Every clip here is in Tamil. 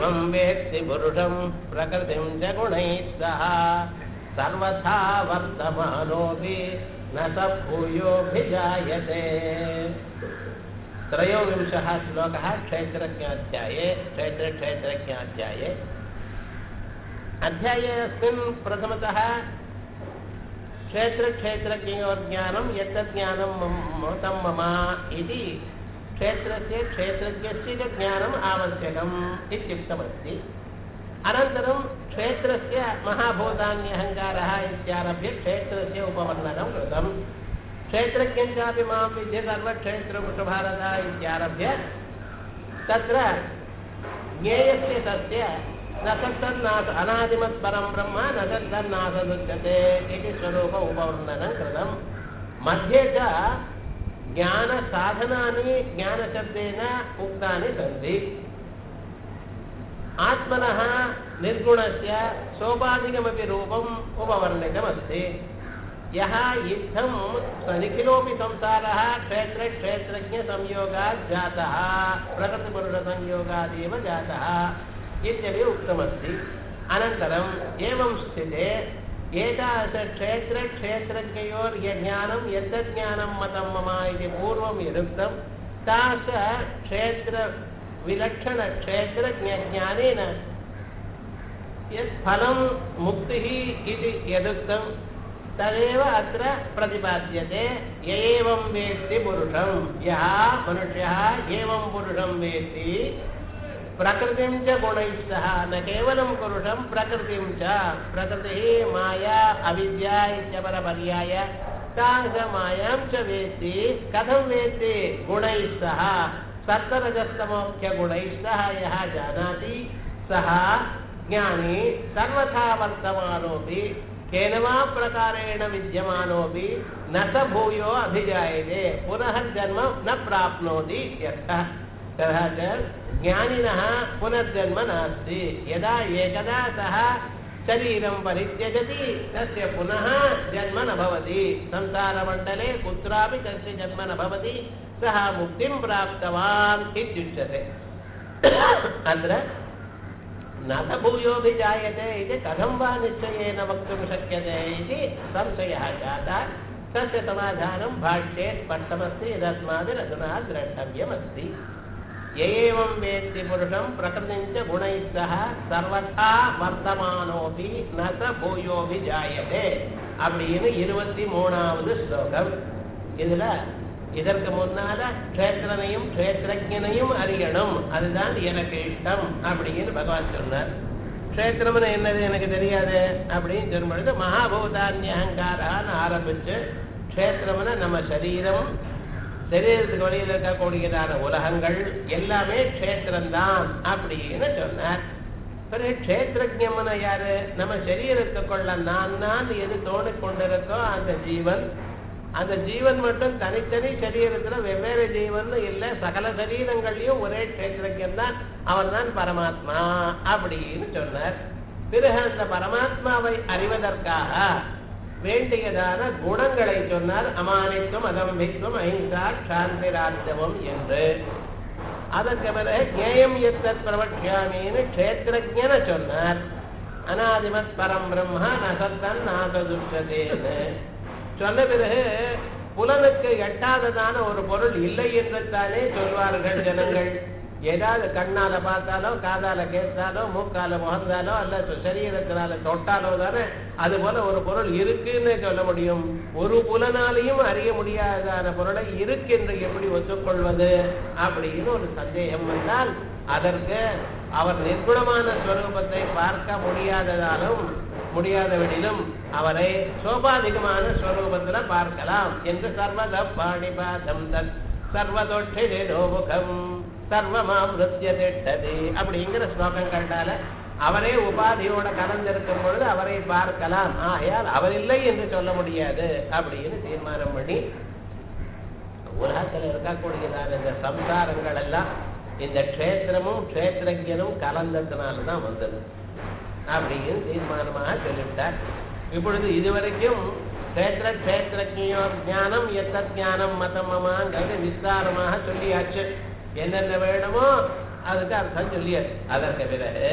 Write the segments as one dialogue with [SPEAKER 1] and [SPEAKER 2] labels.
[SPEAKER 1] एवं वेत्ति पुरुषं प्रकृतिं च गुणैः सह सर्वथा वर्तमानोऽपि न स भूयोऽभिजायते त्रयोविंशः श्लोकः क्षेत्रज्ञाध्याये क्षेत्रक्षेत्रज्ञाध्याये अध्याये अस्मिन् प्रथमतः क्षेत्रक्षेत्रज्ञयोर्ज्ञानं यत्तज्ज्ञानं मतं मम इति क्षेत्रस्य क्षेत्रज्ञस्य च ज्ञानम् आवश्यकम् इत्युक्तमस्ति अनन्तरं क्षेत्रस्य महाभूतान्यहङ्कारः इत्यारभ्य क्षेत्रस्य उपवर्णनं कृतम् क्षेत्रज्ञं चापि मां विद्य सर्वक्षेत्रवृषभारत इत्यारभ्य तत्र ज्ञेयस्य तस्य न तत्तन्नाथ अनादिमत्परं ब्रह्म न तत्तन्नाथदुच्यते इति स्वरूप उपवर्णनं कृतं मध्ये च ज्ञानसाधनानि ज्ञानशब्देन उक्तानि सन्ति आत्मनः निर्गुणस्य सोपाधिकमपि रूपम् उपवर्णितमस्ति यः इत्थं निखिलोऽपि संसारः क्षेत्रक्षेत्रज्ञसंयोगात् जातः प्रकृतिपुरुषसंयोगादेव जातः इत्यपि उक्तमस्ति अनन्तरम् एवं स्थिते एतादृशक्षेत्रक्षेत्रज्ञयोर्यज्ञानं यद्ज्ञानं मतं मम इति पूर्वं यदुक्तं तास क्षेत्रविलक्षणक्षेत्रज्ञज्ञानेन यत् फलं मुक्तिः इति यदुक्तं तदेव अत्र प्रतिपाद्यते य एवं वेत्ति पुरुषं यः मनुष्यः एवं पुरुषं वेत्ति प्रकृतिं च गुणैः सह न केवलं पुरुषं प्रकृतिं च प्रकृतिः माया अविद्या इत्यपरपर्याय तादृशमायां च वेत्ति कथं वेत्ति गुणैः सह सत्तरजस्तमोख्यगुणैः सह यः जानाति सः ज्ञानी सर्वथा वर्तमानोऽपि केन वा प्रकारेण विद्यमानोऽपि न स भूयो अभिजायते पुनः जन्म न प्राप्नोति इत्यर्थः तथा च ज्ञानिनः पुनर्जन्म नास्ति यदा एकदा सः शरीरं परित्यजति तस्य पुनः जन्म न भवति संसारमण्डले कुत्रापि तस्य जन्म न भवति सः मुक्तिं प्राप्तवान् इत्युच्यते अत्र न स भूयोऽभिजायते इति कथं वा निश्चयेन वक्तुं शक्यते इति संशयः जातः तस्य समाधानं भाष्ये स्पष्टमस्ति यदस्माभिरधुना द्रष्टव्यमस्ति य एवं वेत्ति पुरुषं प्रकृतिं च गुणैः सह सर्वथा वर्तमानोऽपि न स भूயோபிஜாயதே அப்படின்னு இருபத்தி மூணாவது ஸ்லோகம் இதுல இதற்கு முன்னால க்ஷேத்திரனையும் க்ஷேத்திரஜனையும் அறியணும் அதுதான் எனக்கு இஷ்டம் அப்படின்னு பகவான் சொன்னார் க்ஷேத்திரம்னு என்னது எனக்கு தெரியாது அப்படின்னு சொல்லும் பொழுது மகாபூதான்ய அகங்காரான்னு ஆரம்பிச்சு க்ஷேத்திரம்னு நம்ம சரீரம் சரீரத்துக்கு வெளியில் இருக்கக்கூடியதான உலகங்கள் எல்லாமே க்ஷேத்திரம்தான் அப்படின்னு சொன்னார் பிறகு க்ஷேத்திரஜம்னு யாரு நம்ம சரீரத்துக்குள்ள நான் நான் எது தோணிக்கொண்டிருக்கோ அந்த ஜீவன் அந்த ஜீவன் மட்டும் தனித்தனி சரீரத்துல வெவ்வேறு ஜீவன் இல்லை சகல சரீரங்கள்லயும் ஒரே க்ஷேத்திரஜன் தான் அவன் தான் பரமாத்மா அப்படின்னு சொன்னார் பிறகு அந்த பரமாத்மாவை அறிவதற்காக வேண்டியதான குணங்களை சொன்னார் அமானித்துவம் அதம்பித்துவம் அஹிம்சா சாந்தி ராஜவம் என்று அதற்கு பிறகு ஜேயம் எத்தத் பிரவக்ஷாமின்னு க்ஷேத்திரஜன சொன்னார் அனாதிமத் பரம் பிரம்மா நசத்தன் நாசதுஷதேன்னு சொன்ன பிறகு புலனுக்கு எட்டாததான ஒரு பொருள் இல்லை என்று தானே சொல்வார்கள் ஜனங்கள் ஏதாவது கண்ணால பார்த்தாலோ காதால கேட்டாலோ மூக்கால முகந்தாலோ அல்ல சரீரத்தினால தொட்டாலோ தானே அது போல ஒரு பொருள் இருக்குன்னு சொல்ல முடியும் ஒரு புலனாலையும் அறிய முடியாதான பொருளை இருக்கு என்று எப்படி ஒத்துக்கொள்வது அப்படின்னு ஒரு சந்தேகம் வந்தால் அதற்கு அவர் நிர்குணமான ஸ்வரூபத்தை பார்க்க முடியாததாலும் முடியாதவனிலும் அவரை சோபாதிகமான ஸ்வரூபத்துல பார்க்கலாம் என்று சர்வத பாணிபாதம் தத் சர்வதொற்றிதோமுகம் சர்வமாமிருத்திய திட்டது அப்படிங்கிற ஸ்லோகங்கள்னால அவரே உபாதியோட கலந்திருக்கும் பொழுது அவரை பார்க்கலாம் ஆகையால் அவர் இல்லை என்று சொல்ல முடியாது அப்படின்னு தீர்மானம் பண்ணி உலகத்தில் இருக்கக்கூடியதான இந்த சம்சாரங்கள் எல்லாம் இந்த க்ஷேத்திரமும் க்ஷேத்திரஜனும் கலந்ததுனால வந்தது அப்படின்னு தீர்மானமாக சொல்லிவிட்டார் இப்பொழுது இதுவரைக்கும் க்ஷேத்திர க்ஷேத்திரஜோ ஞானம் எத்த ஞானம் மதமமாங்கிறது விஸ்தாரமாக சொல்லியாச்சு என்னென்ன வேணுமோ அதுக்கு அர்த்தம் சொல்லியாச்சு அதற்கு பிறகு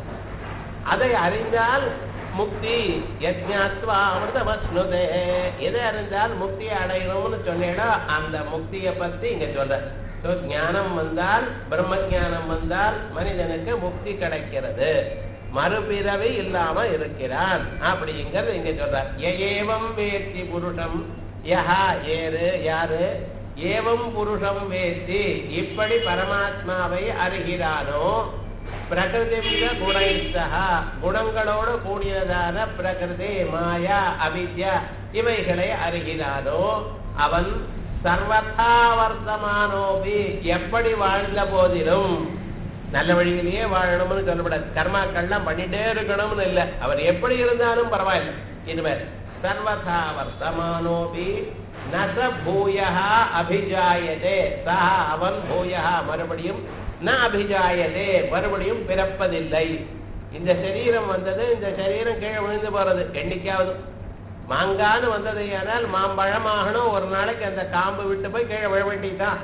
[SPEAKER 1] அதை அறிந்தால் முக்தி யஜ்ஞாத்வா அமிர்தமஸ்னுதே எதை அறிந்தால் முக்தியை அடையணும்னு சொன்னேடோ அந்த முக்தியை பத்தி இங்க சொல்ற So, ஞானம் வந்தால் பிரம்ம ஞானம் வந்தால் மனிதனுக்கு முக்தி கிடைக்கிறது மறுபிறவி இல்லாம இருக்கிறான் அப்படிங்கிறது இங்க சொல்றார் ஏவம் வேத்தி புருஷம் யஹா ஏறு யாரு ஏவம் புருஷம் வேத்தி இப்படி பரமாத்மாவை அறிகிறானோ பிரகிருதிவித குணைத்தகா குணங்களோடு கூடியதான பிரகிருதி மாயா அவித்யா இவைகளை அறிகிறானோ அவன் சர்வதா வர்த்தமானோபி எப்படி வாழ்ந்த போதிலும் நல்ல வழியிலேயே வாழணும்னு சொல்லப்படாது கர்மாக்கள்லாம் பண்ணிட்டே இருக்கணும்னு இல்லை அவர் எப்படி இருந்தாலும் பரவாயில்லை இனிமேல் சர்வதா வர்த்தமானோபி நச பூயா அபிஜாயதே சா அவன் பூயா மறுபடியும் ந அபிஜாயதே மறுபடியும் பிறப்பதில்லை இந்த சரீரம் வந்தது இந்த சரீரம் கீழே விழுந்து போறது என்னைக்காவது மாங்கான்னு வந்தது ஆனால் மாம்பழமாகணும் ஒரு நாளைக்கு அந்த காம்பு விட்டு போய் கீழே விழ வேண்டியதுதான்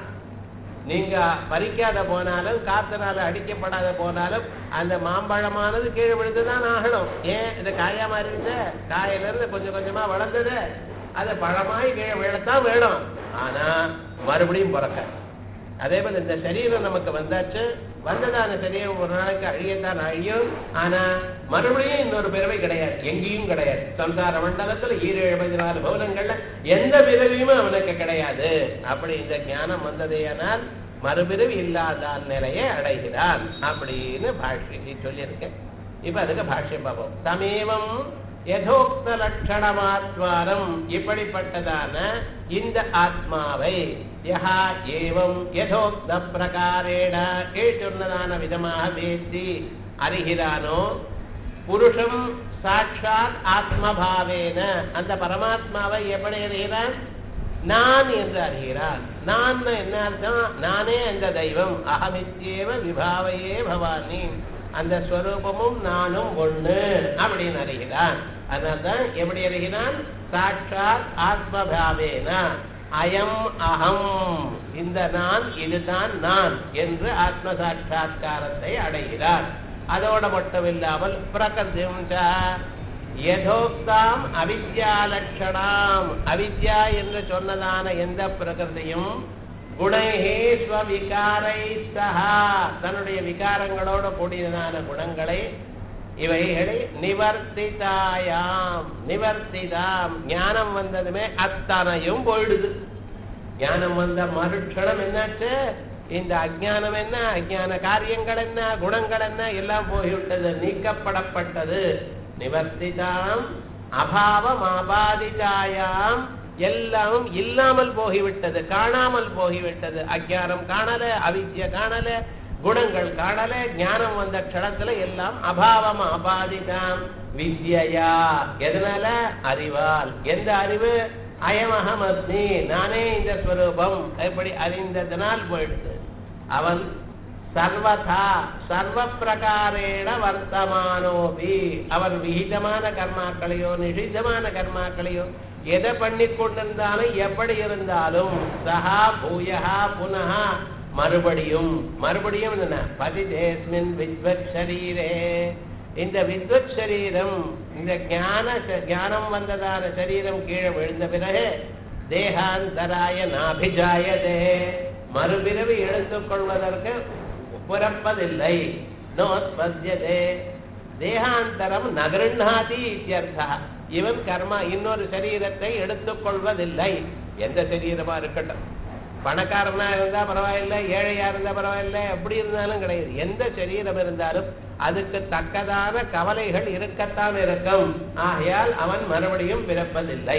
[SPEAKER 1] நீங்க பறிக்காத போனாலும் காத்தனால அடிக்கப்படாத போனாலும் அந்த மாம்பழமானது கீழே விழுந்துதான் ஆகணும் ஏன் இது காயா மாதிரி இருந்த காயில இருந்து கொஞ்சம் கொஞ்சமா வளர்ந்தது அது பழமாய் கீழே விழத்தான் வேணும் ஆனா மறுபடியும் பிறக்க அதே போல இந்த சரீரம் நமக்கு வந்தாச்சு வந்ததான சரீரம் ஒரு நாளைக்கு அழியத்தான் அழியும் ஆனா மறுபடியும் இன்னொரு பிறவை கிடையாது எங்கேயும் கிடையாது சம்சார மண்டலத்துல ஈரேழு பதினாலு பௌனங்கள்ல எந்த பிறவியுமே அவனுக்கு கிடையாது அப்படி இந்த ஞானம் வந்ததேயானால் மறுபிறவி இல்லாத நிலையை அடைகிறான் அப்படின்னு பாஷ்யத்தை சொல்லியிருக்கேன் இப்ப அதுக்கு பாஷ்யம் பார்ப்போம் சமீபம் யதோக்த லட்சணமாத்மானம் இப்படிப்பட்டதான இந்த ஆத்மாவை யஹா ஏவம் யதோக்த பிரகாரேண கீழ் சொன்னதான விதமாக வேத்தி அறிகிறானோ புருஷம் சாட்சாத் ஆத்மபாவேன அந்த பரமாத்மாவை எப்படி அறிகிறான் நான் என்று அறிகிறான் நான் என்ன அர்த்தம் நானே அந்த தெய்வம் அகமித்யேவ விபாவையே பவானி அந்த ஸ்வரூபமும் நானும் ஒண்ணு அப்படின்னு அறிகிறான் அதனால்தான் எப்படி அறிகிறான் சாட்சாத் ஆத்மபாவேன அயம் அகம் இந்த நான் இதுதான் நான் என்று ஆத்ம சாட்சா்காரத்தை அடைகிறார் அதோட மட்டும் இல்லாமல் பிரகிருதிம் ச யதோக்தாம் அவித்யா லட்சணாம் அவித்யா என்று சொன்னதான எந்த பிரகிருதியும் குணைஹே ஸ்வவிகாரை சஹா தன்னுடைய விகாரங்களோடு கூடியதான குணங்களை இவைகளை நிவர்த்திதாயாம் நிவர்த்திதாம் ஞானம் வந்ததுமே அத்தனையும் போயிடுது ஞானம் வந்த மறுக்ஷணம் என்னாச்சு இந்த அஜானம் என்ன அஜான காரியங்கள் என்ன குணங்கள் என்ன எல்லாம் போய்விட்டது நீக்கப்படப்பட்டது நிவர்த்திதாம் அபாவம் ஆபாதிதாயாம் எல்லாம் இல்லாமல் போகிவிட்டது காணாமல் போகிவிட்டது அஜானம் காணல அவித்ய காணல குணங்கள் காணல ஞானம் வந்த க்ஷணத்துல எல்லாம் அபாவம் அபாதிதாம் வித்யா எதனால அறிவால் எந்த அறிவு அயமகம் அஸ்மி நானே இந்த ஸ்வரூபம் எப்படி அறிந்ததனால் போயிடுது அவன் சர்வதா சர்வ பிரகாரேண வர்த்தமானோபி அவன் விகிதமான கர்மாக்களையோ நிஷிதமான கர்மாக்களையோ எதை பண்ணி கொண்டிருந்தாலும் எப்படி இருந்தாலும் சஹா பூயஹா புனஹா மறுபடியும் மறுபடியும் என்ன பதிதேஸ்மின் வித்வத் சரீரே இந்த வித்வத் சரீரம் இந்த ஞான ஞானம் வந்ததான சரீரம் கீழே விழுந்த பிறகு தேகாந்தராய நாபிஜாயதே மறுபிறவி எடுத்துக் கொள்வதற்கு புறப்பதில்லை நோத்பத்தியதே தேகாந்தரம் நகருண்ணாதி இத்தியர்த்தா இவன் கர்மா இன்னொரு சரீரத்தை எடுத்துக் கொள்வதில்லை எந்த சரீரமா இருக்கட்டும் பணக்காரனா இருந்தா பரவாயில்லை ஏழையா இருந்தா பரவாயில்லை எப்படி இருந்தாலும் கிடையாது எந்த சரீரம் இருந்தாலும் அதுக்கு தக்கதான கவலைகள் இருக்கத்தான் இருக்கும் ஆகையால் அவன் மறுபடியும் பிறப்பதில்லை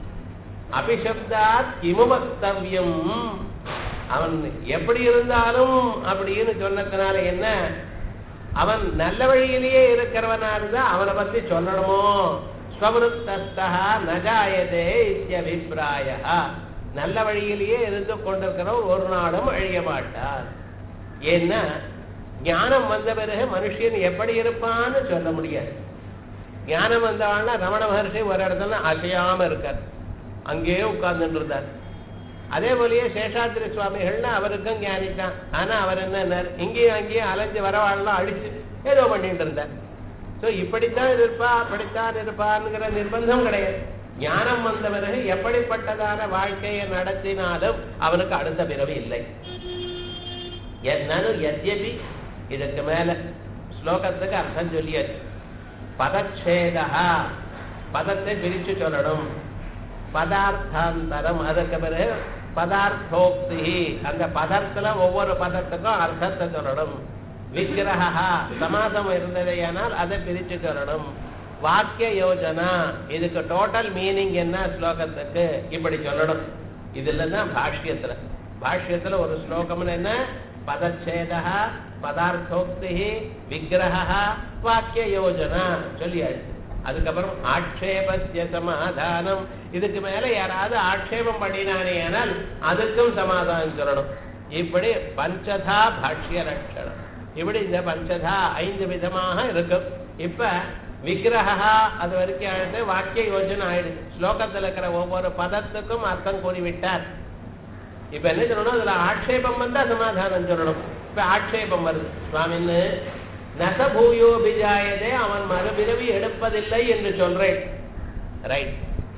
[SPEAKER 1] அபிஷப்தாத் கிமுமஸ்தவ்யம் அவன் எப்படி இருந்தாலும் அப்படின்னு சொன்னதுனால என்ன அவன் நல்ல வழியிலேயே இருக்கிறவனா இருந்தா அவனை பத்தி சொல்லணுமோ ஸ்வருத்தஸ்தா நஜாயதே இத்தியபிப்பிராய நல்ல வழியிலேயே இருந்து கொண்டிருக்கிறவன் ஒரு நாளும் அழிய மாட்டார் ஏன்னா ஞானம் வந்த பிறகு மனுஷன் எப்படி இருப்பான்னு சொல்ல முடியாது ஞானம் வந்தவாள்னா ரமண மகர்ஷி ஒரு இடத்துல அசையாம இருக்கார் அங்கேயே உட்கார்ந்துட்டு இருந்தார் அதே போலயே சேஷாத்திரி சுவாமிகள்னா அவருக்கும் ஞானித்தான் ஆனா அவர் என்ன இங்கேயும் அங்கேயும் அலைஞ்சு வரவாழலாம் அடிச்சு ஏதோ பண்ணிட்டு இருந்தார் ஸோ இப்படித்தான் இருப்பா அப்படித்தான் இருப்பான்ங்கிற நிர்பந்தம் கிடையாது ஞானம் வந்த பிறகு எப்படிப்பட்டதான வாழ்க்கையை நடத்தினாலும் அவனுக்கு அடுத்த பிறவி இல்லை என்னன்னு எத்யபி இதுக்கு மேல ஸ்லோகத்துக்கு அர்த்தம் சொல்லியாச்சு பதச்சேதா பதத்தை பிரிச்சு சொல்லணும் பதார்த்தாந்தரம் அதுக்கு பிறகு பதார்த்தோக்தி அந்த பதத்துல ஒவ்வொரு பதத்துக்கும் அர்த்தத்தை சொல்லணும் விக்கிரகா சமாசம் இருந்ததையானால் அதை பிரிச்சு சொல்லணும் வாக்கிய யோஜனா இதுக்கு டோட்டல் மீனிங் என்ன ஸ்லோகத்துக்கு இப்படி சொல்லணும் இதுல தான் பாஷ்யத்துல பாஷ்யத்துல ஒரு ஸ்லோகம்னு என்ன பதச்சேதா பதார்த்தோக்தி விக்கிரகா வாக்கிய யோஜனா சொல்லியாச்சு அதுக்கப்புறம் ஆட்சேபத்திய சமாதானம் இதுக்கு மேல யாராவது ஆட்சேபம் பண்ணினானே ஆனால் அதுக்கும் சமாதானம் சொல்லணும் இப்படி பஞ்சதா பாஷ்ய லட்சணம் இப்படி இந்த பஞ்சதா ஐந்து விதமாக இருக்கும் இப்ப விக்கிரகா அது வரைக்கும் ஆயிடுது வாக்கிய யோஜனை ஆயிடுது ஸ்லோகத்துல இருக்கிற ஒவ்வொரு பதத்துக்கும் அர்த்தம் கூறிவிட்டார் இப்ப என்ன சொல்லணும் அதுல ஆட்சேபம் வந்தா சமாதானம் சொல்லணும் இப்ப ஆட்சேபம் வருது சுவாமின்னு நசபூயோ பிஜாயதே அவன் மறுபிறவி எடுப்பதில்லை என்று சொல்றேன் ரைட்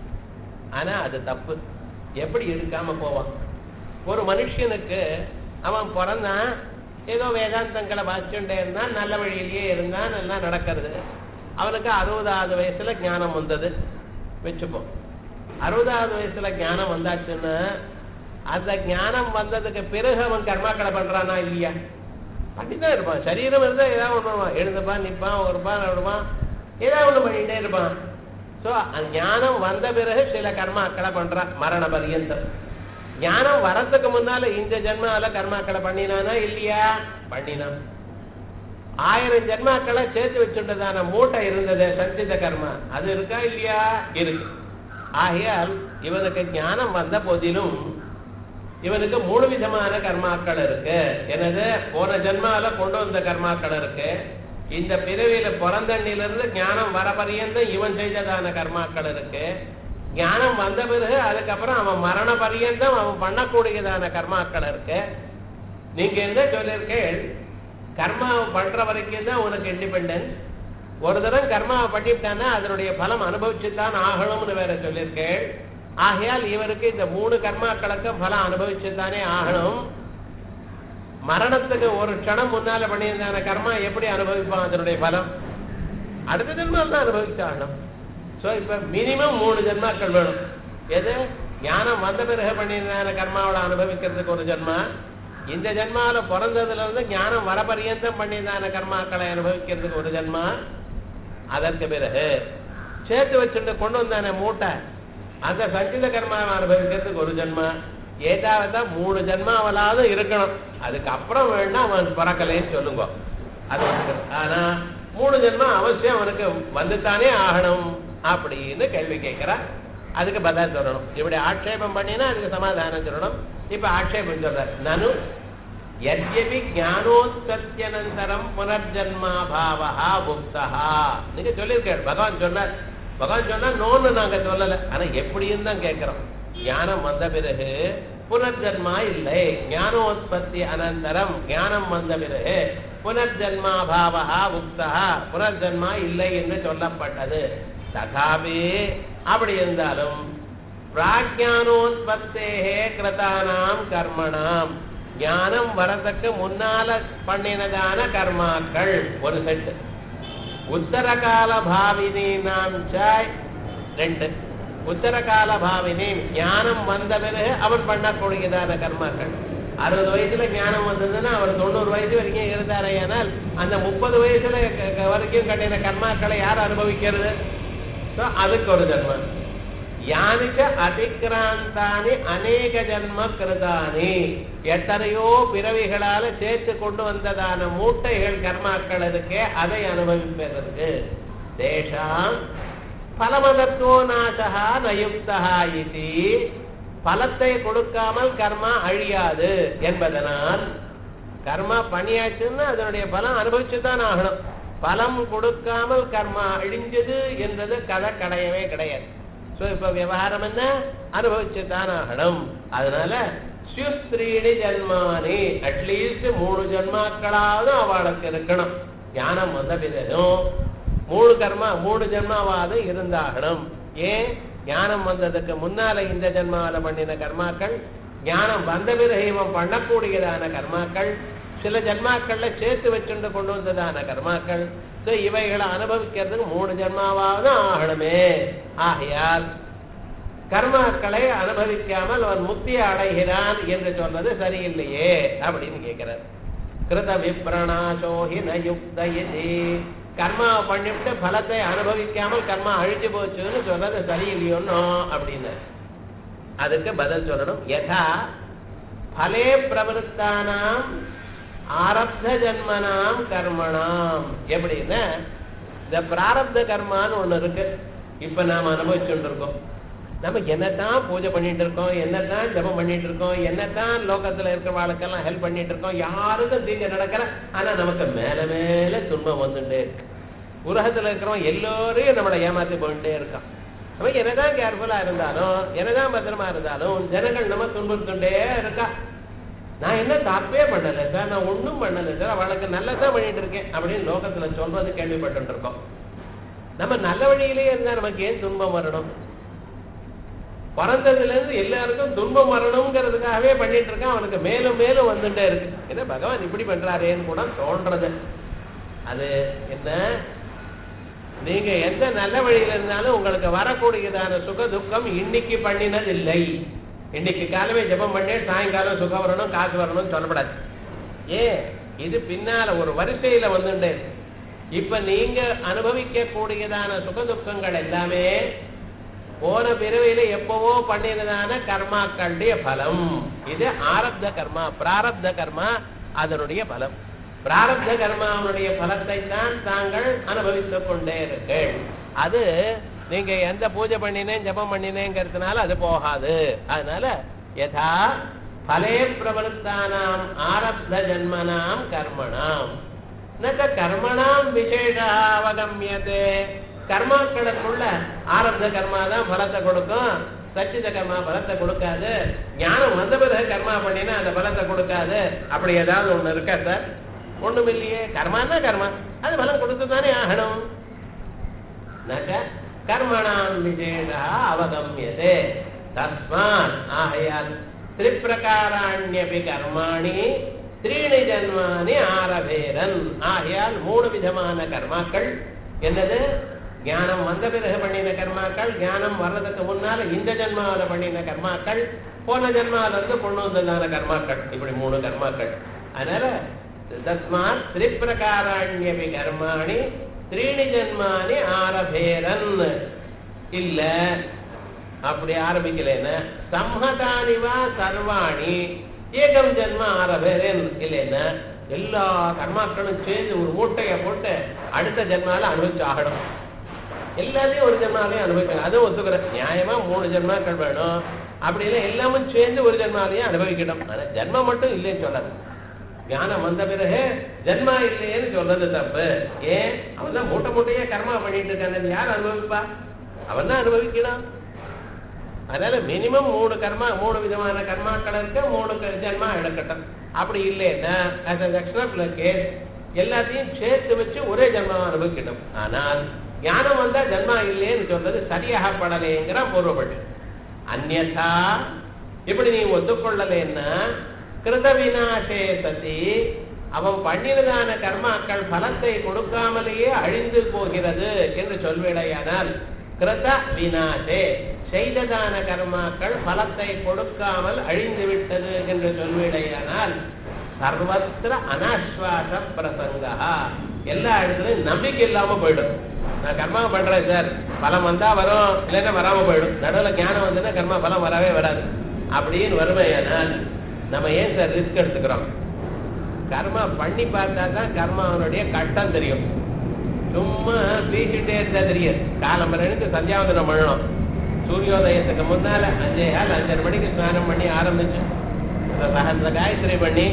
[SPEAKER 1] ஆனா அது தப்பு எப்படி எடுக்காம போவான் ஒரு மனுஷனுக்கு அவன் பிறந்தான் ஏதோ வேதாந்தங்களை வாசிச்சுட்டே இருந்தான் நல்ல வழியிலேயே இருந்தான் நல்லா நடக்கிறது அவனுக்கு அறுபதாவது வயசுல ஞானம் வந்தது வச்சுப்போம் அறுபதாவது வயசுல ஞானம் வந்தாச்சுன்னா அந்த ஞானம் வந்ததுக்கு பிறகு அவன் கர்மாக்களை பண்றானா இல்லையா பண்ணிதான் இருப்பான் சரீரம் இருந்தா ஏதாவது ஒண்ணு பண்ணுவான் எழுந்துப்பான் நிப்பான் ஒருப்பான் விடுவான் ஏதாவது ஒண்ணு பண்ணிட்டே இருப்பான் சோ ஞானம் வந்த பிறகு சில கர்மாக்களை பண்றான் மரண பரியந்தம் ஞானம் வரத்துக்கு முன்னால இந்த ஜென்மாவில கர்மாக்களை பண்ணினானா இல்லையா பண்ணினான் ஆயிரம் ஜென்மாக்களை சேர்த்து வச்சுட்டதான மூட்டை இருந்தது சஞ்சித கர்மா அது இருக்கா இல்லையா இருக்கு ஆகையால் இவனுக்கு ஞானம் வந்த போதிலும் இவனுக்கு மூணு விதமான கர்மாக்கள் இருக்கு எனது போன ஜென்மால கொண்டு வந்த கர்மாக்கள் இருக்கு இந்த பிறவியில பிறந்தண்ணிலிருந்து ஞானம் வர பரியந்தம் இவன் செய்ததான கர்மாக்கள் இருக்கு ஞானம் வந்த பிறகு அதுக்கப்புறம் அவன் மரண பரியந்தம் அவன் பண்ணக்கூடியதான கர்மாக்கள் இருக்கு நீங்க என்ன சொல்லியிருக்கேன் கர்மாவை பண்ற வரைக்கும் தான் உனக்கு இண்டிபெண்டன்ஸ் ஒரு தரம் கர்மாவை பண்ணிவிட்டானா அதனுடைய பலம் அனுபவிச்சுதான் ஆகணும்னு வேற சொல்லியிருக்கேன் ஆகையால் இவருக்கு இந்த மூணு கர்மாக்களுக்கு பலம் அனுபவிச்சுதானே ஆகணும் மரணத்துக்கு ஒரு க்ஷணம் முன்னால பண்ணியிருந்தான கர்மா எப்படி அனுபவிப்பான் அதனுடைய பலம் அடுத்த ஜென்மம் தான் அனுபவிச்சாகணும் ஸோ இப்ப மினிமம் மூணு ஜென்மாக்கள் வேணும் எது ஞானம் வந்த பிறகு பண்ணியிருந்தான கர்மாவோட அனுபவிக்கிறதுக்கு ஒரு ஜென்மா இந்த ஜென்மாவில பிறந்ததுல இருந்து ஞானம் வர பரியந்தம் பண்ணியிருந்தான கர்மாக்களை அனுபவிக்கிறதுக்கு ஒரு ஜென்மா அதற்கு பிறகு சேர்த்து வச்சுட்டு கொண்டு வந்தானே மூட்டை அந்த சஞ்சித கர்மாவை அனுபவிக்கிறதுக்கு ஒரு ஜென்மா ஏதாவது மூணு ஜென்மாவலாவது இருக்கணும் அதுக்கப்புறம் வேணா அவன் பிறக்கலைன்னு சொல்லுங்க அது வந்து ஆனா மூணு ஜென்மா அவசியம் அவனுக்கு வந்துத்தானே ஆகணும் அப்படின்னு கேள்வி கேட்கிறான் அதுக்கு பதில் சொல்லணும் இப்படி ஆட்சேபம் பண்ணினா அதுக்கு சமாதானம் சொல்லணும் இப்ப ஆட்சேபம் சொல்ற நனு எத்யபி ஞானோத்பத்தியனந்தரம் புனர்ஜன்மாபாவா புக்தா நீங்க சொல்லியிருக்காரு பகவான் சொன்னார் பகவான் சொன்னா நோன்னு நாங்க சொல்லல ஆனா எப்படின்னு தான் கேட்கிறோம் ஞானம் வந்த பிறகு புனர்ஜன்மா இல்லை ஞானோத்பத்தி அனந்தரம் ஞானம் வந்த பிறகு புனர்ஜன்மாபாவா புக்தா புனர்ஜன்மா இல்லை என்று சொல்லப்பட்டது ததாபி அப்படி இருந்தாலும் பிராஜ்ஞானோத்பத்தேகே கிருதானாம் கர்மணாம் ஞானம் வரதுக்கு முன்னால பண்ணினதான கர்மாக்கள் ஒரு செட்டு உத்தரகால பாவினி நாம் ரெண்டு உத்தரகால பாவினி ஞானம் வந்த பிறகு அவன் பண்ணக்கூடியதான கர்மாக்கள் அறுபது வயசுல ஞானம் வந்ததுன்னா அவர் தொண்ணூறு வயசு வரைக்கும் இருந்தாரையானால் அந்த முப்பது வயசுல க- க- வரைக்கும் கட்டின கர்மாக்களை யார் அனுபவிக்கிறது So, அதுக்கு ஒரு ஜென்மம் யானிச்ச அதிக்ராந்தானி அநேக ஜன்ம கிருதானி எத்தனையோ பிறவிகளால சேர்த்து கொண்டு வந்ததான மூட்டைகள் கர்மாக்கள் இருக்கே அதை அனுபவிப்பதற்கு தேஷாம் பலமதத்துவ நாசகா நயுக்தா இது பலத்தை கொடுக்காமல் கர்மா அழியாது என்பதனால் கர்மா பண்ணியாச்சுன்னா அதனுடைய பலம் அனுபவிச்சுதான் ஆகணும் பலம் கொடுக்காமல் கர்மா அழிஞ்சது என்றது கதை கிடையவே கிடையாது ஸோ இப்ப விவகாரம் என்ன அனுபவிச்சு தான் ஆகணும் அதனால சுஸ்திரீணி ஜன்மானி அட்லீஸ்ட் மூணு ஜன்மாக்களாவது அவளுக்கு இருக்கணும் ஞானம் வந்த பிறகும் மூணு கர்மா மூணு ஜென்மாவாவது இருந்தாகணும் ஏன் ஞானம் வந்ததுக்கு முன்னால இந்த ஜென்மாவில பண்ணின கர்மாக்கள் ஞானம் வந்த பிறகு இவன் பண்ணக்கூடியதான கர்மாக்கள் சில ஜென்மாக்கள்ல சேர்த்து வச்சுண்டு கொண்டு வந்ததான கர்மாக்கள் ஸோ இவைகளை அனுபவிக்கிறதுக்கு மூணு ஜென்மாவாவது ஆகணுமே ஆகையால் கர்மாக்களை அனுபவிக்காமல் அவன் முக்தியை அடைகிறான் என்று சொல்வது சரியில்லையே அப்படின்னு கேட்கிறார் கிருத விப்ரணாசோஹி நயுக்த இதி கர்மா பண்ணிவிட்டு பலத்தை அனுபவிக்காமல் கர்மா அழிஞ்சு போச்சுன்னு சொல்றது சரியில்லையோன்னோ அப்படின்னு அதுக்கு பதில் சொல்லணும் யதா பலே பிரவருத்தானாம் ஆரப்த ஜன்மனாம் கர்மணாம் எப்படின்னா இந்த பிராரப்த கர்மான்னு ஒண்ணு இருக்கு இப்ப நாம அனுபவிச்சுட்டு இருக்கோம் நம்ம என்னத்தான் பூஜை பண்ணிட்டு இருக்கோம் என்னத்தான் ஜபம் பண்ணிட்டு இருக்கோம் என்னத்தான் லோகத்துல இருக்கிறவாளுக்கெல்லாம் ஹெல்ப் பண்ணிட்டு இருக்கோம் யாருக்கும் தீங்க நடக்கிற ஆனா நமக்கு மேல மேல துன்பம் வந்துட்டே இருக்கு உலகத்துல இருக்கிறவன் எல்லோரையும் நம்மளை ஏமாத்தி போயிட்டே இருக்கான் நம்ம என்னதான் கேர்ஃபுல்லா இருந்தாலும் என்னதான் பத்திரமா இருந்தாலும் ஜனங்கள் நம்ம துன்புறுத்துட்டே இருக்கா நான் என்ன தப்பே பண்ணல சார் நான் ஒண்ணும் பண்ணல சார் அவளுக்கு நல்லதான் பண்ணிட்டு இருக்கேன் அப்படின்னு லோகத்துல சொல்றது கேள்விப்பட்டு இருக்கோம் நம்ம நல்ல வழியிலேயே இருந்தா நமக்கு ஏன் துன்பம் வரணும் பிறந்ததுல இருந்து எல்லாருக்கும் துன்பம் வரணுங்கிறதுக்காகவே பண்ணிட்டு இருக்கான் அவனுக்கு மேலும் மேலும் வந்துட்டே இருக்கு என்ன பகவான் இப்படி பண்றாரேன்னு கூட தோன்றது அது என்ன நீங்க எந்த நல்ல வழியில இருந்தாலும் உங்களுக்கு வரக்கூடியதான சுக துக்கம் இன்னைக்கு பண்ணினது இல்லை இன்னைக்கு காலமே ஜெபம் பண்ணி சாயங்காலம் சுகம் வரணும் காசு வரணும்னு சொல்லப்படாது ஏன் இது பின்னால ஒரு வரிசையில வந்துட்டே இருக்கு. இப்ப நீங்க அனுபவிக்க கூடியதான சுக துக்கங்கள் எல்லாமே போன பிறவியில எப்பவோ பண்ணினதான கர்மாக்களுடைய பலம் இது ஆரப்த கர்மா பிராரப்த கர்மா அதனுடைய பலம் பிராரப்த கர்மாவுடைய பலத்தை தான் தாங்கள் அனுபவித்துக் கொண்டே இருக்கீர்கள் அது நீங்க எந்த பூஜை பண்ணினேன் ஜபம் பண்ணினேங்கிறதுனால அது போகாது அதனால யதா பலே பிரவருத்தானாம் ஆரப்த ஜன்மனாம் கர்மணாம் நக கர்மணாம் விசேஷா அவகமியதே கர்மாக்களுக்குள்ள ஆரம்ப கர்மா தான் பலத்தை கொடுக்கும் சச்சித கர்மா பலத்தை கொடுக்காது ஞானம் வந்த பிறகு கர்மா பண்ணினா அந்த பலத்தை கொடுக்காது அப்படி ஏதாவது ஒண்ணு இருக்கா சார் ஒண்ணும் இல்லையே கர்மான்னா கர்மா அது பலம் கொடுத்து தானே ஆகணும் நக கர்மணாம் விசேஷா அவகமியதே தஸ்மாத் ஆகையால் திரிப்பிரகாராண்யபி கர்மாணி த்ரீணி ஜன்மானி ஆரபேரன் ஆகையால் மூணு விதமான கர்மாக்கள் என்னது ஞானம் வந்த பிறகு பண்ணின கர்மாக்கள் ஞானம் வர்றதுக்கு முன்னால இந்த ஜென்மாவில பண்ணின கர்மாக்கள் போன ஜென்மாவில இருந்து கொண்டு வந்ததான கர்மாக்கள் இப்படி மூணு கர்மாக்கள் அதனால தஸ்மாத் திரிப்பிரகாராண்யபி கர்மாணி த்ரீணி ஜன்மானி ஆரபேரன் இல்ல அப்படி ஆரம்பிக்கலன்னா சம்மதானிவா சர்வாணி ஏகம் ஜென்ம ஆரபேரன் இல்லைன்னா எல்லா கர்மாக்களும் சேர்ந்து ஒரு மூட்டையை போட்டு அடுத்த ஜென்மால அனுபவிச்சு ஆகணும் எல்லாத்தையும் ஒரு ஜென்மாலையும் அனுபவிக்கணும் அதுவும் ஒத்துக்கிறேன் நியாயமா மூணு ஜென்மாக்கள் வேணும் அப்படி இல்லை எல்லாமும் சேர்ந்து ஒரு ஜென்மாலையும் அனுபவிக்கணும் ஆனா ஜென்மம் மட்டும் இல்லைன்னு சொல்லாது ஞானம் வந்த பிறகு ஜென்மா இல்லையேன்னு சொல்றது தப்பு ஏன் அவன் தான் மூட்டை மூட்டையே கர்மா பண்ணிட்டு இருக்கான் யார் அனுபவிப்பா அவன் தான் அனுபவிக்கணும் அதனால மினிமம் மூணு கர்மா மூணு விதமான கர்மாக்கள் இருக்க மூணு க- ஜென்மா எடுக்கட்டும் அப்படி இல்லைன்னா as a exceptional case எல்லாத்தையும் சேர்த்து வச்சு ஒரே ஜென்மாவை அனுபவிக்கணும் ஆனால் ஞானம் வந்தா ஜென்மா இல்லைன்னு சொல்றது சரியாக படலைங்கிற பொருள்பட்டு அந்நதா இப்படி நீ ஒத்துக்கொள்ளலைன்னா கிருத விநாசே சதி அவன் பண்ணினதான கர்மாக்கள் பலத்தை கொடுக்காமலேயே அழிந்து போகிறது என்று சொல்வேடையானால் கிருத விநாசே செய்ததான கர்மாக்கள் பலத்தை கொடுக்காமல் அழிந்து விட்டது என்று சொல்வேடையானால் சர்வத்திர அனாஸ்வாச பிரசங்கா எல்லா இடத்துலயும் நம்பிக்கை இல்லாம போயிடும் நான் கர்மா பண்றேன் சார் பலம் வந்தா வரும் இல்லைன்னா வராம போயிடும் நடுவுல ஞானம் வந்ததுன்னா கர்மா பலம் வரவே வராது அப்படின்னு வறுமையானால் நம்ம ஏன் சார் ரிஸ்க் எடுத்துக்கிறோம் கர்மா பண்ணி பார்த்தா தான் கர்மாவனுடைய கட்டம் தெரியும் சும்மா பீச்சுட்டே இருந்தா தெரியாது காலம் எழுந்து சந்தியாவந்தனம் பண்ணணும் சூரியோதயத்துக்கு முன்னால அஞ்சே கால் அஞ்சரை மணிக்கு ஸ்நானம் பண்ணி ஆரம்பிச்சு அந்த சகஸ்ர காயத்ரி பண்ணி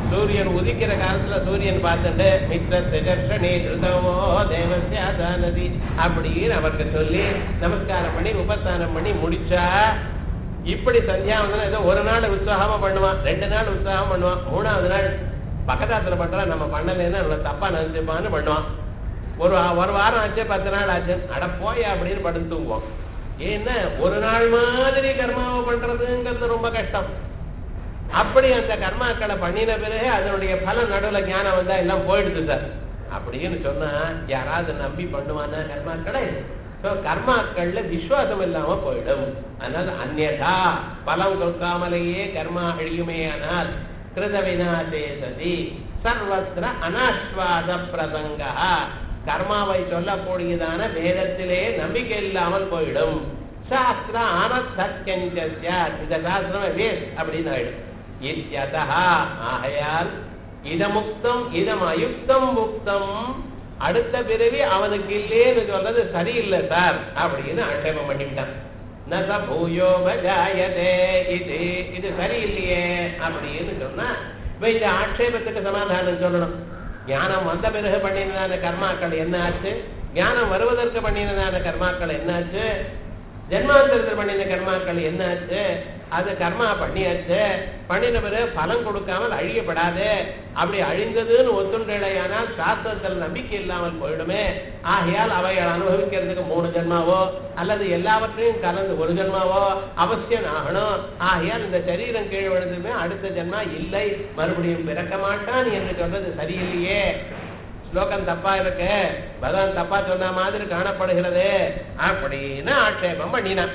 [SPEAKER 1] சூரியன் உதிக்கிற காலத்துல சூரியன் பார்த்துட்டு மித்திர திகர்ஷணி திருதமோ தேவசியாதா நதி அப்படின்னு அவருக்கு சொல்லி நமஸ்காரம் பண்ணி உபஸ்தானம் பண்ணி முடிச்சா இப்படி சந்தியாவந்தனம் ஏதோ ஒரு நாள் உற்சாகமா பண்ணுவான் ரெண்டு நாள் உற்சாகம் பண்ணுவான் மூணாவது நாள் பக்கத்தாத்துல பண்றான் நம்ம பண்ணலைன்னா நம்ம தப்பா நினைச்சுப்பான்னு பண்ணுவான் ஒரு ஒரு வாரம் ஆச்சு பத்து நாள் ஆச்சு அட போயா அப்படின்னு படுத்து தூங்குவோம் ஏன்னா ஒரு நாள் மாதிரி கர்மாவை பண்றதுங்கிறது ரொம்ப கஷ்டம் அப்படி அந்த கர்மாக்களை பண்ணின பிறகு அதனுடைய பலன் நடுவுல ஞானம் வந்தா எல்லாம் போயிடுது சார் அப்படின்னு சொன்னா யாராவது நம்பி பண்ணுவானா கர்மாக்களை So, கர்மாக்கள்ல விசுவாசம் இல்லாம போயிடும் அதனால அந்நதா பலம் கொடுக்காமலேயே கர்மா அழியுமே ஆனால் கிருத வினாசே சதி சர்வத்திர அனாஸ்வாத பிரசங்கா கர்மாவை சொல்லக்கூடியதான வேதத்திலே நம்பிக்கை இல்லாமல் போயிடும் சாஸ்திர அனர்த்தஞ்ச இந்த சாஸ்திரம் வேஸ் அப்படின்னு ஆயிடும் இத்தியதா ஆகையால் இதமுக்தம் இதம் அயுக்தம் முக்தம் அடுத்த பிறவி அவனுக்கு இல்லேன்னு சொல்றது சரியில்லை சார் அப்படின்னு ஆட்சேபம் பண்ணிவிட்டான் நச பூயோ பஜாயதே இது இது சரியில்லையே அப்படின்னு சொன்னா இப்ப இந்த ஆட்சேபத்துக்கு சமாதானம் சொல்லணும் ஞானம் வந்த பிறகு பண்ணினதான கர்மாக்கள் என்ன ஆச்சு ஞானம் வருவதற்கு பண்ணினதான கர்மாக்கள் என்னாச்சு ஜென்மாந்தரத்தில் பண்ணின கர்மாக்கள் என்னாச்சு அது கர்மா பண்ணியாச்சு பண்ணின பிறகு பலன் கொடுக்காமல் அழியப்படாது அப்படி அழிந்ததுன்னு ஒத்துண்டையானால் சாஸ்திரத்தில் நம்பிக்கை இல்லாமல் போயிடுமே ஆகையால் அவைகள் அனுபவிக்கிறதுக்கு மூணு ஜென்மாவோ அல்லது எல்லாவற்றையும் கலந்து ஒரு ஜென்மாவோ அவசியம் ஆகணும் ஆகையால் இந்த சரீரம் கீழ் விழுந்துமே அடுத்த ஜென்மா இல்லை மறுபடியும் பிறக்க மாட்டான் என்று சொல்றது சரியில்லையே ஸ்லோகம் தப்பா இருக்கு பகவான் தப்பா சொன்ன மாதிரி காணப்படுகிறது அப்படின்னு ஆட்சேபம் பண்ணினான்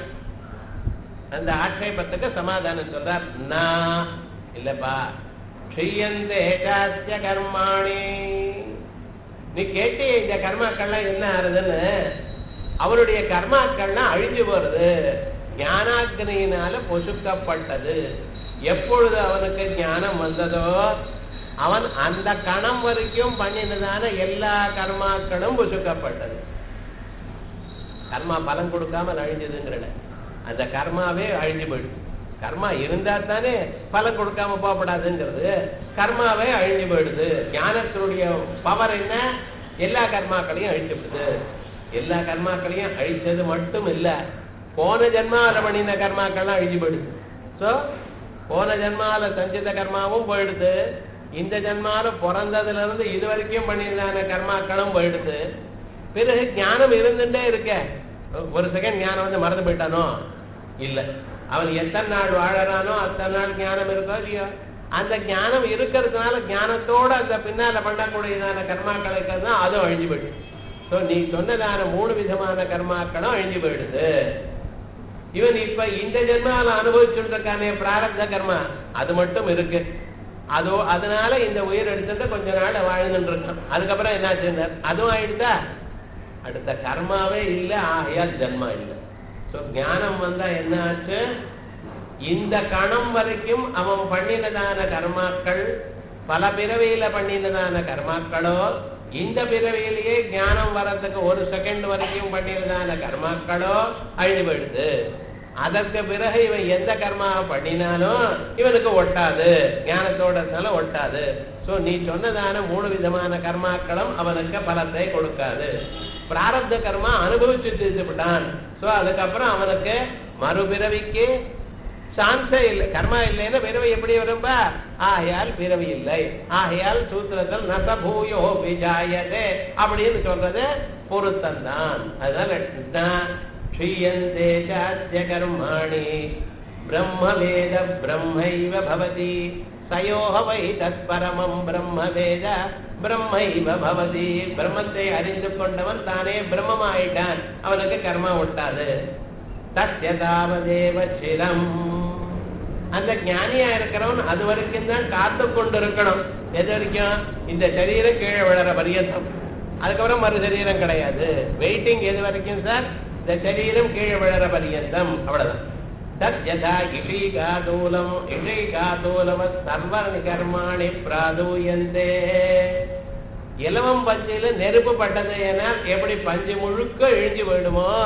[SPEAKER 1] அந்த ஆட்சேபத்துக்கு சமாதானம் சொல்றார் நான் இல்லப்பா க்ஷியந்தே சாஸ்ய கர்மாணி நீ கேட்டு இந்த கர்மாக்கள்லாம் என்ன ஆறுதுன்னு அவருடைய கர்மாக்கள்லாம் அழிஞ்சு போறது ஞானாக்னியினால பொசுக்கப்பட்டது எப்பொழுது அவனுக்கு ஞானம் வந்ததோ அவன் அந்த கணம் வரைக்கும் பண்ணினதான எல்லா கர்மாக்களும் புசுக்கப்பட்டது கர்மா பலன் கொடுக்காமல் அழிஞ்சதுங்கிற அந்த கர்மாவே அழிஞ்சு போயிடுது கர்மா இருந்தா தானே பலன் கொடுக்காம போகப்படாதுங்கிறது கர்மாவே அழிஞ்சு போயிடுது ஞானத்தினுடைய பவர் என்ன எல்லா கர்மாக்களையும் அழிச்சு விடுது எல்லா கர்மாக்களையும் அழிச்சது மட்டும் இல்ல போன ஜென்மாவில பண்ணின கர்மாக்கள்லாம் அழிஞ்சு போயிடுது ஸோ போன ஜென்மாவில சஞ்சித கர்மாவும் போயிடுது இந்த ஜென்மால பிறந்ததுல இருந்து இது வரைக்கும் பண்ணினதான கர்மாக்களும் போயிடுது பிறகு ஞானம் இருந்துட்டே இருக்க ஒரு செகண்ட் ஞானம் வந்து மறந்து போயிட்டானோ இல்ல அவன் எத்தனை நாள் வாழறானோ அத்தனை நாள் ஞானம் இருக்கோ இல்லையோ அந்த ஞானம் இருக்கிறதுனால ஞானத்தோட அந்த பின்னால பண்ணக்கூடியதான கர்மாக்களுக்கு தான் அதுவும் அழிஞ்சு போயிடுது ஸோ நீ சொன்னதான மூணு விதமான கர்மாக்களும் அழிஞ்சு போயிடுது இவன் இப்ப இந்த ஜென்மாவில் அனுபவிச்சுட்டு இருக்கானே பிராரப்த கர்மா அது மட்டும் இருக்கு அதோ அதனால இந்த உயிர் எடுத்தத கொஞ்ச நாள் வாழ்ந்துட்டு இருக்கான் அதுக்கப்புறம் என்னாச்சு அதுவும் ஆயிடுதா அடுத்த கர்மாவே இல்லை ஆகையால் ஜன்மா இல்லை ஸோ ஞானம் வந்தா என்ன ஆச்சு இந்த கணம் வரைக்கும் அவன் பண்ணினதான கர்மாக்கள் பல பிறவியில பண்ணினதான கர்மாக்களோ இந்த பிறவியிலேயே ஞானம் வர்றதுக்கு ஒரு செகண்ட் வரைக்கும் பண்ணினதான கர்மாக்களோ அழிஞ்சு போயிடுது அதற்கு பிறகு இவன் எந்த கர்மா பண்ணினாலும் இவனுக்கு ஒட்டாது ஞானத்தோட இருந்தால ஒட்டாது சோ நீ சொன்னதான மூணு விதமான கர்மாக்களும் அவனுக்கு பலத்தை கொடுக்காது பிராரப்த கர்மா அனுபவிச்சு தீர்த்துவிட்டான் சோ அதுக்கப்புறம் அவனுக்கு மறுபிறவிக்கு சான்ஸே இல்லை கர்மா இல்லைன்னா பிறவி எப்படி வரும்பா ஆகையால் பிறவி இல்லை ஆகையால் சூத்திரத்தில் நசபூயோ விஜாயதே அப்படின்னு சொல்றது பொருத்தந்தான் அதனால க்ஷீயந்தே சாஸ்ய கர்மாணி பிரம்மவேத பிரம்மைவ பவதி சயோக வை தத்பரமம் பிரம்ம வேத பிரம்மைவ பவதி பிரம்மத்தை அறிந்து கொண்டவன் தானே பிரம்மமாயிட்டான் அவனுக்கு கர்மா ஒட்டாது தத்யதாவதேவ சிரம் அந்த ஞானியா இருக்கிறவன் அது வரைக்கும் தான் காத்து கொண்டு இருக்கணும் எது வரைக்கும் இந்த சரீரம் கீழே விழற பரியந்தம் அதுக்கப்புறம் மறு சரீரம் கிடையாது வெயிட்டிங் எது வரைக்கும் சார் இந்த சரீரம் கீழே விழற பரியந்தம் அவ்வளவுதான் தத் யதா இஷீகாதூலம் இஷீகாதூலவ சர்வ கர்மாணி பிராதூயந்தே இலவம் பஞ்சில நெருப்பு பட்டது ஏனால் எப்படி பஞ்சு முழுக்க இழிஞ்சு போயிடுமோ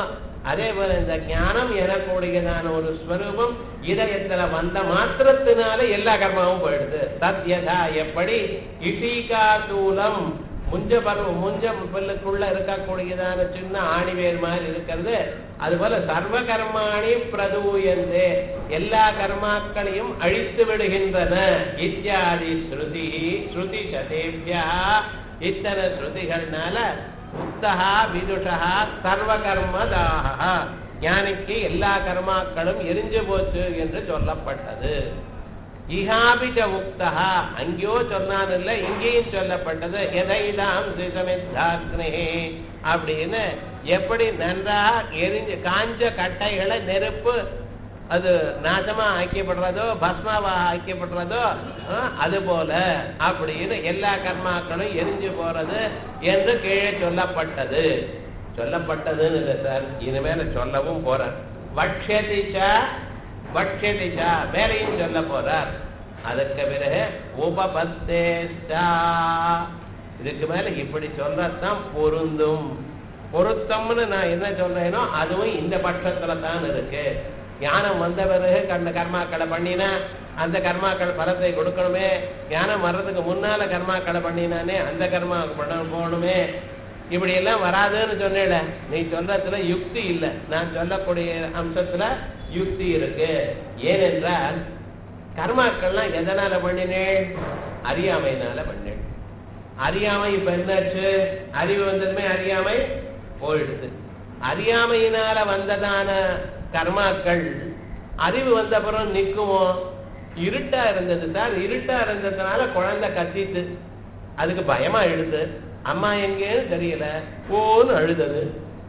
[SPEAKER 1] அதே போல இந்த ஞானம் எனக்கூடியதான ஒரு ஸ்வரூபம் இதயத்துல வந்த மாத்திரத்தினால எல்லா கர்மாவும் போயிடுது சத்யதா எப்படி இட்டிகா தூலம் முஞ்ச பருவம் முஞ்ச பல்லுக்குள்ள இருக்கக்கூடியதான சின்ன ஆணிவேர் மாதிரி இருக்கிறது அதுபோல சர்வ கர்மாணி பிரதூயந்தே எல்லா கர்மாக்களையும் அழித்து விடுகின்றன இத்தியாதி ஸ்ருதி ஸ்ருதி சதேபியா இத்தனை ஸ்ருதிகள்னால முக்தகா விதுஷா சர்வ கர்மதாக ஞானிக்கு எல்லா கர்மாக்களும் எரிஞ்சு போச்சு என்று சொல்லப்பட்டது இஹாபிஜ முக்தா அங்கேயோ சொன்னான் இல்ல இங்கேயும் சொல்லப்பட்டது எதைதாம் சிசமித்தாக்னே அப்படின்னு எப்படி நன்றாக எரிஞ்சு காஞ்ச கட்டைகளை நெருப்பு அது நாசமா ஆக்கியப்படுறதோ பஸ்மாவா ஆக்கியப்படுறதோ அஹ், அது போல அப்படின்னு எல்லா கர்மாக்களும் எரிஞ்சு போறது என்று கீழே சொல்லப்பட்டது சொல்லப்பட்டதுன்னு இல்லை சார் இனிமேல சொல்லவும் போறேன் வட்சதிச்சா வட்சதிச்சா மேலையும் சொல்ல போறார் அதுக்கு பிறகு உபபத்தேஷ்டா இதுக்கு மேல இப்படி சொல்றதுதான் பொருந்தும் பொருத்தம்னு நான் என்ன சொல்றேனோ அதுவும் இந்த பட்சத்துல தான் இருக்கு ஞானம் வந்த பிறகு கண்ட கர்மாக்களை பண்ணினா அந்த கர்மாக்கள் பலத்தை கொடுக்கணுமே ஞானம் வர்றதுக்கு முன்னால கர்மாக்களை பண்ணினானே அந்த கர்மா பண்ண போகணுமே இப்படி எல்லாம் வராதுன்னு சொன்னேல நீ சொல்றதுல யுக்தி இல்லை நான் சொல்லக்கூடிய அம்சத்துல யுக்தி இருக்கு ஏனென்றால் கர்மாக்கள்லாம் எதனால பண்ணினேன் அறியாமையினால பண்ணேன் அறியாமை இப்ப என்னாச்சு அறிவு வந்ததுமே அறியாமை போயிடுது அறியாமையினால வந்ததான கர்மாக்கள் அறிவு வந்த அப்புறம் நிக்குமோ இருட்டா இருந்தது சார் இருட்டா இருந்ததுனால குழந்தை கத்திட்டு அதுக்கு பயமா எழுது அம்மா எங்கேன்னு தெரியல ஓன்னு அழுதது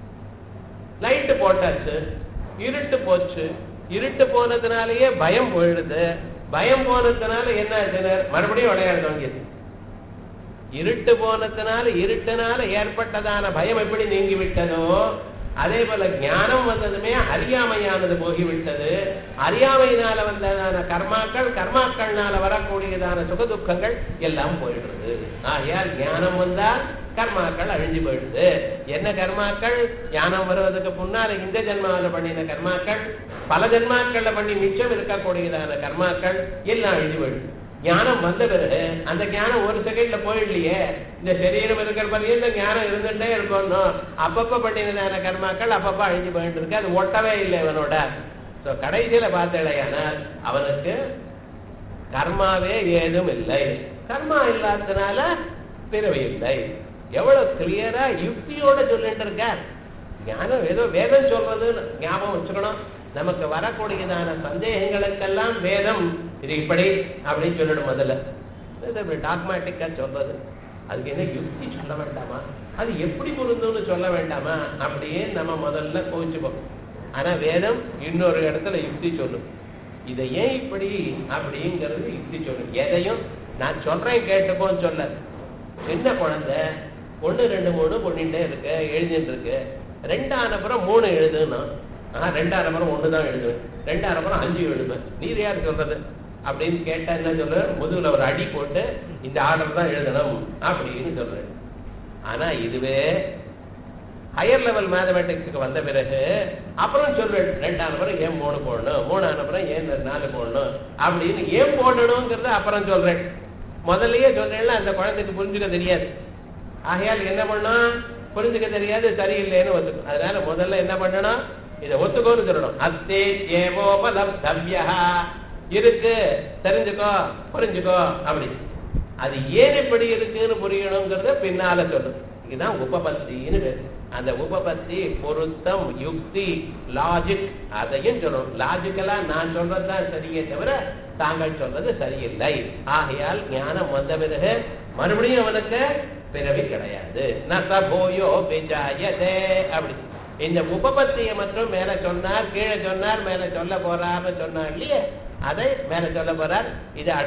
[SPEAKER 1] லைட்டு போட்டாச்சு இருட்டு போச்சு இருட்டு போனதுனாலயே பயம் போயிடுது பயம் போனதுனால என்ன ஆச்சுன்னு மறுபடியும் விளையாட தொடங்கியது இருட்டு போனதுனால இருட்டுனால ஏற்பட்டதான பயம் எப்படி நீங்கி விட்டதோ அதே போல ஞானம் வந்ததுமே அறியாமையானது போகிவிட்டது அறியாமையினால வந்ததான கர்மாக்கள் கர்மாக்கள்னால வரக்கூடியதான சுகதுக்கங்கள் எல்லாம் போயிடுறது ஆகையால் ஞானம் வந்தால் கர்மாக்கள் அழிஞ்சு போயிடுது என்ன கர்மாக்கள் ஞானம் வருவதற்கு முன்னால இந்த ஜென்மாவில பண்ணின கர்மாக்கள் பல ஜென்மாக்கள்ல பண்ணி மிச்சம் இருக்கக்கூடியதான கர்மாக்கள் எல்லாம் அழிஞ்சு போயிடுது ஞானம் வந்த பிறகு அந்த ஞானம் ஒரு செகண்ட்ல போயிடலையே இந்த சரீரம் இருக்கிற பிறகு இந்த ஞானம் இருந்துட்டே இருக்கணும் அப்பப்ப பண்ணினதான கர்மாக்கள் அப்பப்ப அழிஞ்சு போயிட்டு இருக்கு அது ஒட்டவே இல்லை இவனோட ஸோ கடைசியில பார்த்தலையானால் அவனுக்கு கர்மாவே ஏதும் இல்லை கர்மா இல்லாததுனால பிறவி இல்லை எவ்வளவு கிளியரா யுக்தியோட சொல்லிட்டு இருக்க ஞானம் ஏதோ வேதம் சொல்றதுன்னு ஞாபகம் வச்சுக்கணும் நமக்கு வரக்கூடியதான சந்தேகங்களுக்கெல்லாம் வேதம் இது இப்படி அப்படின்னு சொல்லிடும் முதல்ல இது டாக்மேட்டிக்கா சொல்றது அதுக்கு என்ன யுக்தி சொல்ல வேண்டாமா அது எப்படி பொருந்தும்னு சொல்ல வேண்டாமா அப்படியே நம்ம முதல்ல கோச்சுப்போம் ஆனா வேதம் இன்னொரு இடத்துல யுக்தி சொல்லும் இதை ஏன் இப்படி அப்படிங்கிறது யுக்தி சொல்லும் எதையும் நான் சொல்றேன் கேட்டுப்போன்னு சொல்ல சின்ன குழந்தை ஒண்ணு ரெண்டு மூணு பொண்ணிட்டே இருக்கு எழுதிட்டு இருக்கு ரெண்டான அப்புறம் மூணு எழுதுன்னா ஆஹ் ரெண்டான அப்புறம் ஒன்று தான் எழுதுவேன் ரெண்டான அப்புறம் அஞ்சு எழுதுவேன் நீர் யார் சொல்றது அப்படின்னு கேட்டா என்ன சொல்ற முதுகுல ஒரு அடி போட்டு இந்த ஆர்டர் தான் எழுதணும் அப்படின்னு சொல்றேன் ஆனா இதுவே ஹையர் லெவல் மேத்தமேட்டிக்ஸுக்கு வந்த பிறகு அப்புறம் சொல்வேன் ரெண்டாம் நம்பரம் ஏன் மூணு போடணும் மூணாம் நம்பரம் ஏன் நாலு போடணும் அப்படின்னு ஏன் போடணுங்கிறத அப்புறம் சொல்றேன் முதல்லயே சொல்றேன்ல அந்த குழந்தைக்கு புரிஞ்சுக்க தெரியாது ஆகையால் என்ன பண்ணணும் புரிஞ்சுக்க தெரியாது சரியில்லைன்னு ஒத்துக்கும் அதனால முதல்ல என்ன பண்ணணும் இதை ஒத்துக்கோன்னு சொல்லணும் அத்தே ஏவோபலப்தவ்யா இருக்கு தெரிஞ்சுக்கோ புரிஞ்சுக்கோ அப்படி அது ஏன் இப்படி இருக்குன்னு புரியணுங்கிறத பின்னால சொல்லும் இதுதான் உபபத்தின்னு பேரு அந்த உபபத்தி பொருத்தம் யுக்தி லாஜிக் அதையும் சொல்லணும் லாஜிக்கலா நான் சொல்றதுதான் சரியே தவிர தாங்கள் சொல்றது சரியில்லை ஆகையால் ஞானம் வந்த பிறகு மறுபடியும் அவனுக்கு பிறவி கிடையாது நசபோயோ விஜாயதே அப்படி இந்த உபபத்தியை மட்டும் மேல சொன்னார் கீழே சொன்னார் மேல சொல்ல போறார்னு சொன்னார் இல்லையே அதை மேல சொல்ல போறார் இது